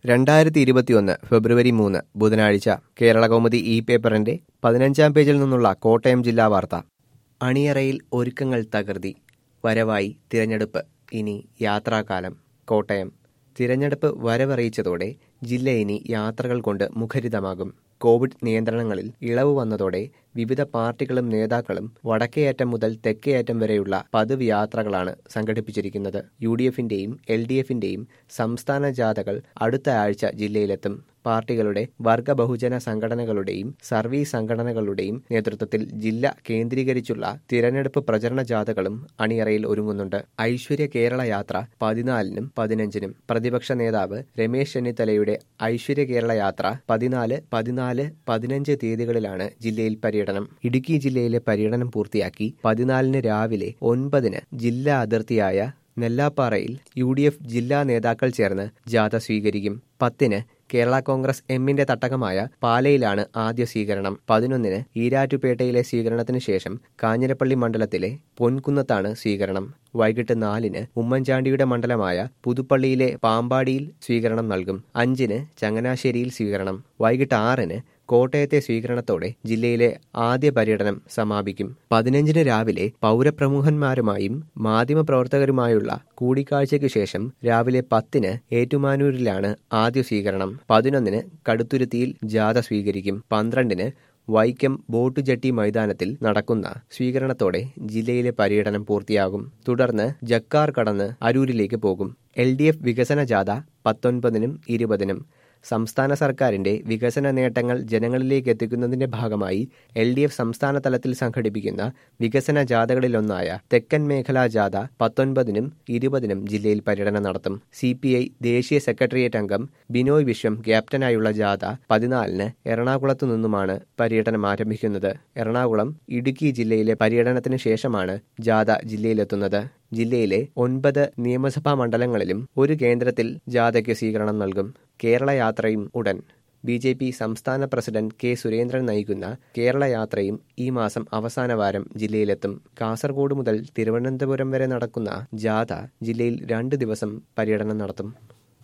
രണ്ടായിരത്തി ഇരുപത്തിയൊന്ന് ഫെബ്രുവരി മൂന്ന് ബുധനാഴ്ച കേരളകൗമുദി ഇ പേപ്പറിന്റെ പതിനഞ്ചാം പേജിൽ നിന്നുള്ള കോട്ടയം ജില്ലാ വാർത്ത അണിയറയിൽ ഒരുക്കങ്ങൾ തകർത്തി വരവായി തിരഞ്ഞെടുപ്പ് ഇനി യാത്രാകാലം കോട്ടയം തിരഞ്ഞെടുപ്പ് വരവറിയിച്ചതോടെ ജില്ല ഇനി യാത്രകൾ കൊണ്ട് മുഖരിതമാകും കോവിഡ് നിയന്ത്രണങ്ങളിൽ ഇളവ് വന്നതോടെ വിവിധ പാർട്ടികളും നേതാക്കളും വടക്കേയറ്റം മുതൽ തെക്കേയറ്റം വരെയുള്ള പതിവ് യാത്രകളാണ് സംഘടിപ്പിച്ചിരിക്കുന്നത് യു ഡി എഫിന്റെയും എൽ ഡി എഫിന്റെയും സംസ്ഥാന ജാഥകൾ അടുത്ത ആഴ്ച ജില്ലയിലെത്തും പാർട്ടികളുടെ വർഗ ബഹുജന സംഘടനകളുടെയും സർവീസ് സംഘടനകളുടെയും നേതൃത്വത്തിൽ ജില്ല കേന്ദ്രീകരിച്ചുള്ള തിരഞ്ഞെടുപ്പ് പ്രചരണ ജാഥകളും അണിയറയിൽ ഒരുങ്ങുന്നുണ്ട് ഐശ്വര്യ കേരള യാത്ര പതിനാലിനും പതിനഞ്ചിനും പ്രതിപക്ഷ നേതാവ് രമേശ് ചെന്നിത്തലയുടെ ഐശ്വര്യ കേരള യാത്ര പതിനാല് പതിനാല് പതിനഞ്ച് തീയതികളിലാണ് ജില്ലയിൽ പര്യടനം ഇടുക്കി ജില്ലയിലെ പര്യടനം പൂർത്തിയാക്കി പതിനാലിന് രാവിലെ ഒൻപതിന് ജില്ലാ അതിർത്തിയായ നെല്ലാപ്പാറയിൽ യു ഡി എഫ് ജില്ലാ നേതാക്കൾ ചേർന്ന് ജാഥ സ്വീകരിക്കും പത്തിന് കേരള കോൺഗ്രസ് എമ്മിന്റെ തട്ടകമായ പാലയിലാണ് ആദ്യ സ്വീകരണം പതിനൊന്നിന് ഈരാറ്റുപേട്ടയിലെ സ്വീകരണത്തിന് ശേഷം കാഞ്ഞിരപ്പള്ളി മണ്ഡലത്തിലെ പൊൻകുന്നത്താണ് സ്വീകരണം വൈകിട്ട് നാലിന് ഉമ്മൻചാണ്ടിയുടെ മണ്ഡലമായ പുതുപ്പള്ളിയിലെ പാമ്പാടിയിൽ സ്വീകരണം നൽകും അഞ്ചിന് ചങ്ങനാശ്ശേരിയിൽ സ്വീകരണം വൈകിട്ട് ആറിന് കോട്ടയത്തെ സ്വീകരണത്തോടെ ജില്ലയിലെ ആദ്യ പര്യടനം സമാപിക്കും പതിനഞ്ചിന് രാവിലെ പൗരപ്രമുഖന്മാരുമായും മാധ്യമപ്രവർത്തകരുമായുള്ള കൂടിക്കാഴ്ചയ്ക്കു ശേഷം രാവിലെ പത്തിന് ഏറ്റുമാനൂരിലാണ് ആദ്യ സ്വീകരണം പതിനൊന്നിന് കടുത്തുരുത്തിയിൽ ജാഥ സ്വീകരിക്കും പന്ത്രണ്ടിന് വൈക്കം ബോട്ട് ജട്ടി മൈതാനത്തിൽ നടക്കുന്ന സ്വീകരണത്തോടെ ജില്ലയിലെ പര്യടനം പൂർത്തിയാകും തുടർന്ന് ജക്കാർ കടന്ന് അരൂരിലേക്ക് പോകും എൽ ഡി എഫ് വികസന ജാഥ പത്തൊൻപതിനും ഇരുപതിനും സംസ്ഥാന സർക്കാരിന്റെ വികസന നേട്ടങ്ങൾ ജനങ്ങളിലേക്ക് എത്തിക്കുന്നതിന്റെ ഭാഗമായി എൽ ഡി എഫ് സംസ്ഥാന തലത്തിൽ സംഘടിപ്പിക്കുന്ന വികസന ജാഥകളിലൊന്നായ തെക്കൻ മേഖലാ ജാഥ പത്തൊൻപതിനും ഇരുപതിനും ജില്ലയിൽ പര്യടനം നടത്തും സി പി ഐ ദേശീയ സെക്രട്ടേറിയറ്റ് അംഗം ബിനോയ് വിശ്വം ക്യാപ്റ്റനായുള്ള ജാഥ പതിനാലിന് എറണാകുളത്തു നിന്നുമാണ് പര്യടനം ആരംഭിക്കുന്നത് എറണാകുളം ഇടുക്കി ജില്ലയിലെ പര്യടനത്തിന് ശേഷമാണ് ജാഥ ജില്ലയിലെത്തുന്നത് ജില്ലയിലെ ഒൻപത് നിയമസഭാ മണ്ഡലങ്ങളിലും ഒരു കേന്ദ്രത്തിൽ ജാഥയ്ക്ക് സ്വീകരണം നൽകും കേരള യാത്രയും ഉടൻ ബി ജെ പി സംസ്ഥാന പ്രസിഡന്റ് കെ സുരേന്ദ്രൻ നയിക്കുന്ന കേരള യാത്രയും ഈ മാസം അവസാന വാരം ജില്ലയിലെത്തും കാസർഗോഡ് മുതൽ തിരുവനന്തപുരം വരെ നടക്കുന്ന ജാഥ ജില്ലയിൽ രണ്ട് ദിവസം പര്യടനം നടത്തും